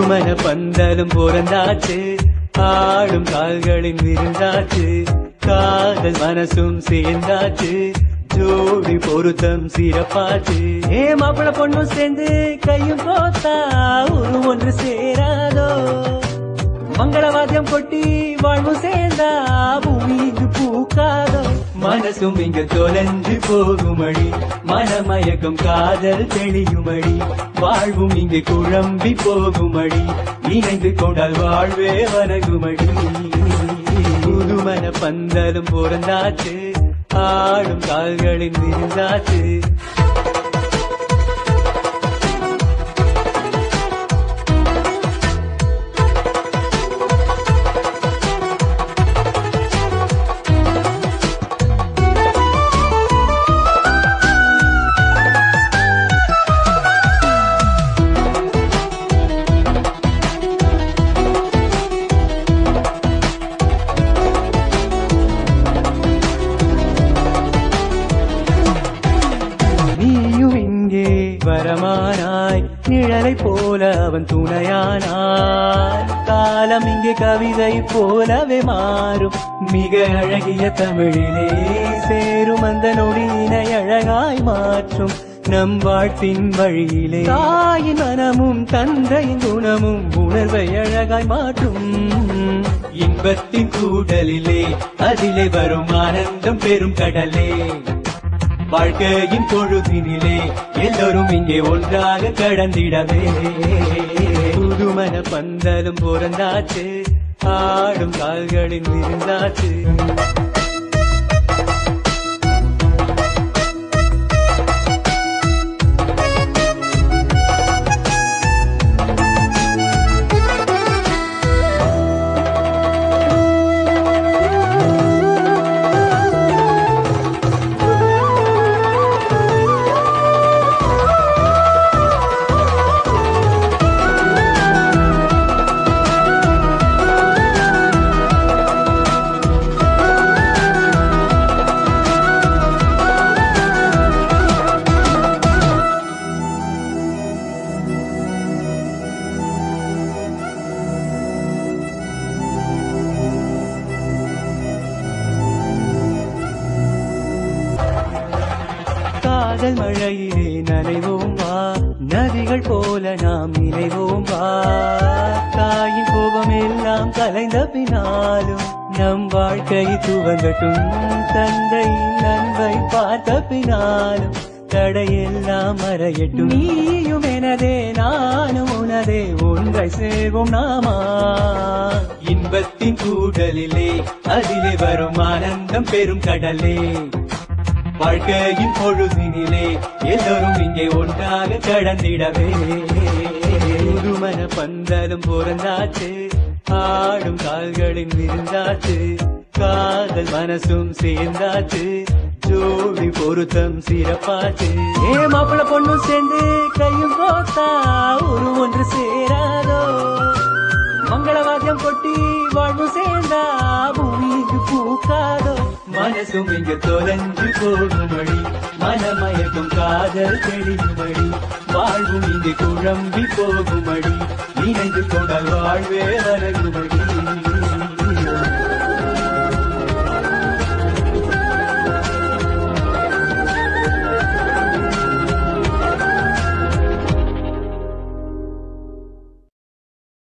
புதுமண பந்தலும் பிறந்தாச்சு ஆடும் கால்களின் விருந்தாச்சு காதல் மனசும் சேர்ந்தாச்சு ஜோடி பொருத்தம் சிறப்பாச்சு ஏ மாப்பிள பொண்ணும் சேர்ந்து கையும் கோத்தா ஒரு ஒன்று சேராதோ மங்களவாத்தியம் கொட்டி வாழ்வு சேர்ந்தா பூமி இங்கு பூக்காதோ மனசும் இங்கு தொலைஞ்சு போகுமடி மனமயக்கம் காதல் தெளியுமடி வாழ்வும் இங்கு குழம்பி போகுமடி இணைந்து கொண்டால் வாழ்வே வணங்குமடி புதுமன பந்தலும் பிறந்தாச்சு ஆடும் கால்களின் விருந்தாச்சு நீயும் இங்கே வரமானாய் நிழலை போல அவன் துணையானாய் காலம் இங்கே கவிதை போலவே மாறும் மிக அழகிய தமிழிலே சேரும் அந்த நொடியினை அழகாய் மாற்றும் நம் வாழ்த்தின் வழியிலே தாயின் மனமும் தந்தையின் குணமும் உணர்வை அழகாய் மாற்றும் இன்பத்தின் கூடலிலே அதிலே வரும் ஆனந்தம் பெரும் கடலே வாழ்க்கையின் பொழுதினிலே எல்லோரும் இங்கே ஒன்றாக கடந்திடவே புதுமன பந்தலும் பிறந்தாச்சு ஆடும் கால்களின் விருந்தாச்சு காதல் மழையிலே நனைவோம் வா நதிகள் போல நாம் நினைவோம் வா தாயின் கோபம் எல்லாம் கலைந்த பின்னாலும் நம் வாழ்க்கை துவங்கட்டும் தந்தையின் அன்பை பார்த்த பின்னாலும் தடையெல்லாம் மறையட்டும் நீயும் எனதே நானும் உனதே ஒன்றை சேர்வோம் நாமா இன்பத்தின் கூடலிலே அதிலே வரும் ஆனந்தம் பெரும் கடலே வாழ்க்கையின் பொழுதினிலே எல்லோரும் இங்கே ஒன்றாக கடந்திடவே புதுமன பந்தலும் பிறந்தாச்சு ஆடும் கால்களின் விருந்தாச்சு காதல் மனசும் சேர்ந்தாச்சு ஜோடி பொருத்தம் சிறப்பாச்சு ஏ மாப்பிள பொண்ணும் சேர்ந்து கையும் கோத்தா ஒரு ஒன்று சேராதோ மங்களவாத்தியம் கொட்டி வாழ்வு சேர்ந்தா பூமி இங்கு பூக்காதோ மனசும் இங்கு தொலைஞ்சு போகுமடி மனமயக்கும் காதல் தெளியுமடி வாழ்வும் இங்கு குழம்பி போகுமடி இணைந்து கொண்டால் வாழ்வே வணங்குமடி